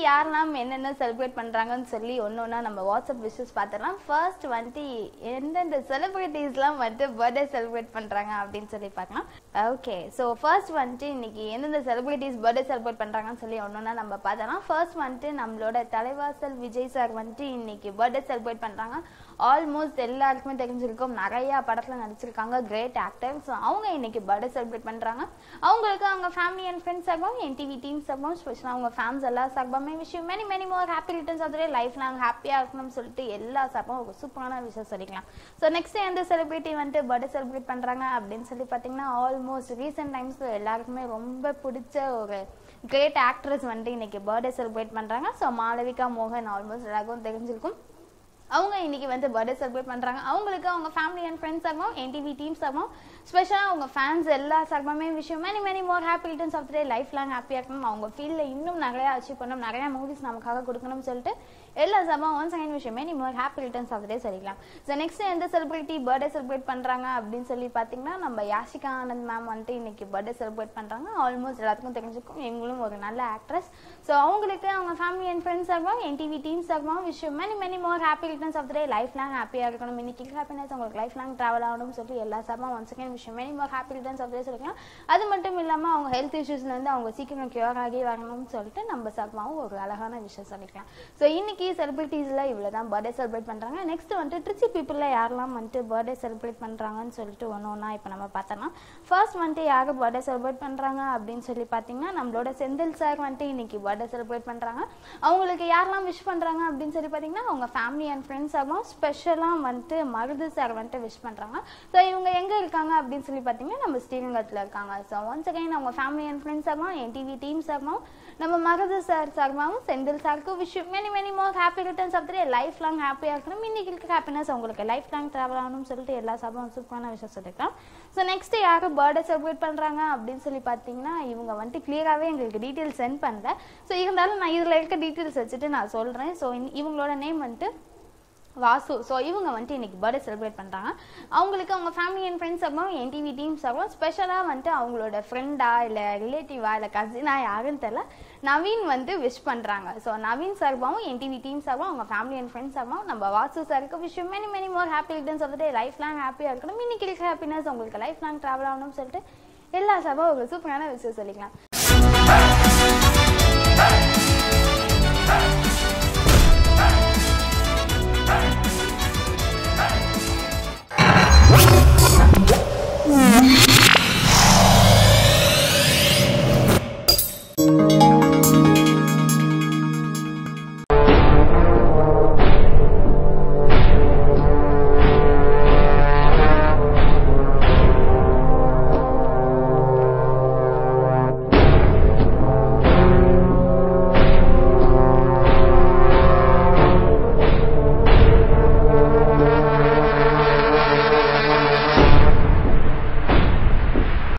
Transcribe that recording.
யாரெல்லாம் என்னென்ன செலிப்ரேட் பண்றாங்கன்னு சொல்லி ஒன்று ஒன்றா நம்ம வாட்ஸ்அப் விஷஸ் பார்த்துடலாம் ஃபர்ஸ்ட் வந்துட்டு எந்தெந்த செலிபிரிட்டிஸ்லாம் வந்துட்டு பர்த்டே செலிப்ரேட் பண்றாங்க அப்படின்னு சொல்லி பார்க்கலாம் ஓகே ஸோ ஃபர்ஸ்ட் வந்துட்டு இன்னைக்கு எந்தெந்த செலிபிரிட்டிஸ் பர்த்டே செலிப்ரேட் பண்றாங்கன்னு சொல்லி ஒன்று ஒன்றா நம்ம பார்த்தலாம் ஃபர்ஸ்ட் வந்துட்டு நம்மளோட தலைவாசல் விஜய் சார் வந்துட்டு இன்னைக்கு பர்த்டே செலிப்ரேட் பண்றாங்க ஆல்மோஸ்ட் எல்லாருக்குமே தெரிஞ்சிருக்கும் நிறைய படத்துல நடிச்சிருக்காங்க கிரேட் ஆக்டர் ஸோ அவங்க இன்னைக்கு பர்த்டே செலிப்ரேட் பண்றாங்க அவங்களுக்கு அவங்க ஃபேமிலி அண்ட் ஃப்ரெண்ட்ஸ் சார்பாகவும் என் டிவி டீம் சார்பாகவும் ஸ்பெஷலாக அவங்க ஃபேன்ஸ் எல்லா சார்பாமே விஷயம் many many more happy returns of life நாங்கள் ஹாப்பியாக இருக்கணும்னு சொல்லிட்டு எல்லா சார்பாகவும் ஒரு சூப்பரான விஷயம் சொல்லிக்கலாம் ஸோ நெக்ஸ்ட் எந்த செலிபிரிட்டி வந்துட்டு பர்த்டே செலிப்ரேட் பண்றாங்க அப்படின்னு சொல்லி பார்த்தீங்கன்னா ஆல்மோஸ்ட் ரீசெண்ட் டைம்ஸ் எல்லாருக்குமே ரொம்ப பிடிச்ச ஒரு கிரேட் ஆக்ட்ரஸ் வந்துட்டு இன்னைக்கு பர்த்டே செலிப்ரேட் பண்றாங்க ஸோ மாளவிகா மோகன் ஆல்மோஸ்ட் எல்லாருக்கும் தெரிஞ்சிருக்கும் அவங்க இன்னைக்கு வந்து பர்த்டே செலிப்ரேட் பண்றாங்க அவங்களுக்கு அவங்க ஃபேமிலி அண்ட் ஃப்ரெண்ட்ஸ் ஆகும் என்டிவி டீம் சார்பாகவும் ஸ்பெஷலாக அவங்க ஃபேன்ஸ் எல்லா சார்பாமே விஷயம் many many more happy returns of day life long ஹாப்பியாக இருக்கணும் அவங்க ஃபீல்டில் இன்னும் நிறையா அச்சீவ் பண்ணணும் நிறையா மூவிஸ் நமக்காக கொடுக்கணும்னு சொல்லிட்டு எல்லா சார்பாக ஒன் செகண்ட் விஷயம் many more happy returns of day சொல்லிக்கலாம் ஸோ நெக்ஸ்ட் எந்த செலிபிரிட்டி பர்த்டே செலிப்ரேட் பண்றாங்க அப்படின்னு சொல்லி பார்த்தீங்கன்னா நம்ம யாஷிகா ஆனந்த் மேம் வந்துட்டு இன்னைக்கு பர்த்டே செலிப்ரேட் பண்றாங்க ஆல்மோஸ்ட் எல்லாத்துக்கும் தெரிஞ்சிருக்கும் இவங்களும் ஒரு நல்ல ஆக்ட்ரஸ் ஸோ அவங்களுக்கு அவங்க ஃபேமிலி அண்ட் ஃப்ரெண்ட்ஸ் சார்பாகவும் என்டிவி டீம் சார்பாகவும் விஷயம் many many more happy returns of day life long ஹாப்பியாக இருக்கணும் இன்னைக்கு ஹாப்பினஸ் உங்களுக்கு லைஃப் லாங் ட்ராவல் ஆகணும்னு சொல்லி எல்லா சார்பாக ஒன் செகண்ட் விஷயம் many more happy returns of day சொல்லிக்கலாம் அது மட்டும் இல்லாமல் அவங்க ஹெல்த் இஷ்யூஸ்லேருந்து அவங்க சீக்கிரம் கியூர் ஆகி வரணும்னு சொல்லிட்டு நம்ம சார்பாகவும் ஒரு அழகான விஷயம் சொல்லிக்கலாம் ஸோ இன்னைக்கு செலிபிரிட்டிஸில் இவ்வளோ தான் பர்த்டே செலிப்ரேட் பண்ணுறாங்க நெக்ஸ்ட் வந்துட்டு ட்ரிச்சி பீப்புளில் யாரெல்லாம் வந்துட்டு பர்த்டே செலிப்ரேட் பண்ணுறாங்கன்னு சொல்லிட்டு ஒன்று ஒன்றா இப்போ நம்ம பார்த்தோம்னா ஃபர்ஸ்ட் வந்துட்டு யார் பர்த்டே செலிப்ரேட் பண்ணுறாங்க அப்படின்னு சொல்லி பார்த்தீங்கன்னா நம்மளோட செந்தில் சார் வந்துட்டு இன்னைக்கு பர்த்டே செலிப்ரேட் பண்ணுறாங்க அவங்களுக்கு யாரெல்லாம் விஷ் பண்ணுறாங்க அப்படின்னு சொல்லி பார்த்தீங்கன்னா அவங்க ஃபேமிலி அண்ட் ஃப்ரெண்ட்ஸ் ஆகும் ஸ்பெஷலாக வந்துட்டு மருது சார் வந்துட்டு விஷ் பண்ணுறாங்க ஸோ இவங்க எங்கே இருக்காங்க அப்படின்னு சொல்லி பார்த்தீங்கன்னா நம்ம ஸ்ரீரங்கத்தில் இருக்காங்க ஸோ ஒன்ஸ் அகைன் அவங்க ஃபேமிலி அண்ட் ஃப்ரெண்ட்ஸ் ஆகும் என் டிவி டீம் சார்பாகவும் நம்ம மருது சார் சார்பாகவும் செந்தில் சாருக்கு wish many many more happy returns of day life long ஹாப்பியாக இருக்கணும் இன்னைக்கு இருக்க ஹாப்பினஸ் உங்களுக்கு லைஃப் லாங் ட்ராவல் ஆகணும்னு சொல்லிட்டு எல்லா சார்பாகவும் சூப்பரான விஷயம் சொல்லிக்கலாம் ஸோ நெக்ஸ்ட் யாரும் பர்த்டே செலிப்ரேட் பண்ணுறாங்க அப்படின்னு சொல்லி பார்த்தீங்கன்னா இவங்க வந்துட்டு கிளியராகவே எங்களுக்கு டீட்டெயில்ஸ் சென்ட் பண்ணல ஸோ இருந்தாலும் நான் இதில் இருக்க டீட்டெயில்ஸ் வச்சுட்டு நான் சொல்கிறேன் ஸோ இவங்களோட நேம் வந்துட்டு வாசு ஸோ இவங்க வந்துட்டு இன்னைக்கு பர்த்டே செலிப்ரேட் பண்ணுறாங்க அவங்களுக்கு அவங்க ஃபேமிலி அண்ட் ஃப்ரெண்ட்ஸ் ஆகும் என்டிவி டீம்ஸ் ஆகும் ஸ்பெஷலாக வந்துட்டு அவங்களோட ஃப்ரெண்டா இல்லை ரிலேட்டிவா இல்லை கசினா யாருன்னு தெரியல நவீன் வந்து விஷ் பண்ணுறாங்க ஸோ நவீன் சார்பாகவும் என்டிவி டீம் சார்பாகவும் அவங்க ஃபேமிலி அண்ட் ஃப்ரெண்ட்ஸ் ஆகும் நம்ம வாசு சாருக்கு விஷயம் many many more happy returns of day life long ஹாப்பியாக இருக்கணும் இன்னைக்கு இருக்க ஹாப்பினஸ் உங்களுக்கு லைஃப் லாங் ட்ராவல் ஆகணும்னு சொல்லிட்டு எல்லா சபா ஒரு சூப்பரான விஷயம் சொல்லிக்கலாம்